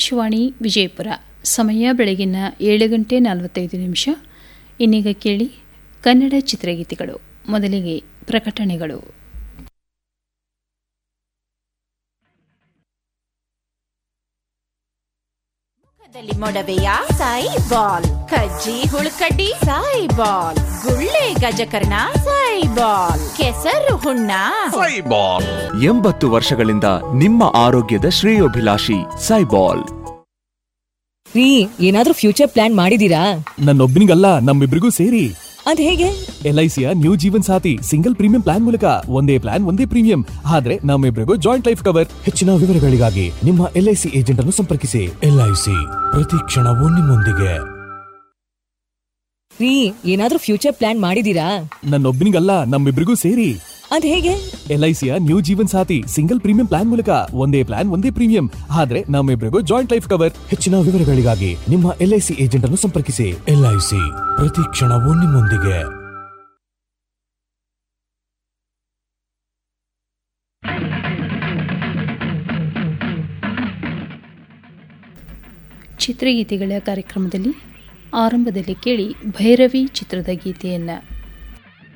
ಆಕಾಶವಾಣಿ ವಿಜಯಪುರ ಸಮಯ ಬೆಳಗಿನ ಏಳು ಗಂಟೆ ನಲವತ್ತೈದು ನಿಮಿಷ ಇನ್ನೀಗ ಕೇಳಿ ಕನ್ನಡ ಚಿತ್ರಗೀತೆಗಳು ಮೊದಲಿಗೆ ಪ್ರಕಟಣೆಗಳು ಮುಖದಲ್ಲಿ ಮೊಡವೆಯ ಸಾಯಿ ಬಾಲ್ ಕಜ್ಜಿ ಹುಳುಕಡ್ಡಿ ಸಾಯಿ ಬಾಲ್ ಗುಳ್ಳೆ ಗಜಕರ್ಣ ಸಾಯಿ ಬಾಲ್ ಕೆಸರು ಹುಣ್ಣ ಸೈಬಾಲ್ ಎಂಬತ್ತು ವರ್ಷಗಳಿಂದ ನಿಮ್ಮ ಆರೋಗ್ಯದ ಶ್ರೇಯೋಭಿಲಾಷಿ ಸೈಬಾಲ್ ರೀ ಏನಾದ್ರೂ ಫ್ಯೂಚರ್ ಪ್ಲಾನ್ ಮಾಡಿದೀರಾ ನನ್ನೊಬ್ಬನಿಗಲ್ಲ ನಮ್ಮಿಬ್ರಿಗೂ ಸೇರಿ ಅದ್ ಹೇಗೆ ಎಲ್ ಐ ಸಿಯ new Jeevan Saathi single premium plan ಮೂಲಕ ಒಂದೇ ಪ್ಲಾನ್ ಒಂದೇ ಪ್ರೀಮಿಯಂ ಆದ್ರೆ ನಮ್ಮಿಬ್ರಿಗೂ ಜಾಯಿಂಟ್ ಲೈಫ್ ಕವರ್ ಹೆಚ್ಚಿನ ವಿವರಗಳಿಗಾಗಿ ನಿಮ್ಮ ಎಲ್ ಐ ಸಿ ಏಜೆಂಟ್ ಅನ್ನು ಸಂಪರ್ಕಿಸಿ ಎಲ್ ಐ ಸಿ ಪ್ರತಿ ಕ್ಷಣವೂ ನಿಮ್ಮೊಂದಿಗೆ ರೀ ಏನಾದ್ರೂ ಫ್ಯೂಚರ್ ಪ್ಲಾನ್ ಮಾಡಿದೀರಾ ನನ್ನೊಬ್ಬನಿಗಲ್ಲ ನಮ್ಮಿಬ್ರಿಗೂ ಸೇರಿ ಅದ್ ಹೇಗೆ ಎಲ್ ಐ ಸಿಯ new Jeevan Saathi single premium plan ಮೂಲಕ ಒಂದೇ ಪ್ಲಾನ್ ಒಂದೇ ಪ್ರೀಮಿಯಂ ಆದ್ರೆ ನಮ್ಮಿಬ್ರಿಗೂ ಜಾಯಿಂಟ್ ಲೈಫ್ ಕವರ್ ಹೆಚ್ಚಿನ ವಿವರಗಳಿಗಾಗಿ ನಿಮ್ಮ ಎಲ್ ಐ ಸಿ ಏಜೆಂಟ್ ಅನ್ನು ಸಂಪರ್ಕಿಸಿ ಎಲ್ ಐ ಸಿ ಪ್ರತಿ ಕ್ಷಣವೂ ನಿಮ್ಮೊಂದಿಗೆ ಚಿತ್ರಗೀತೆಗಳ ಕಾರ್ಯಕ್ರಮದಲ್ಲಿ ಆರಂಭದಲ್ಲಿ ಕೇಳಿ ಭೈರವಿ ಚಿತ್ರದ ಗೀತೆಯನ್ನು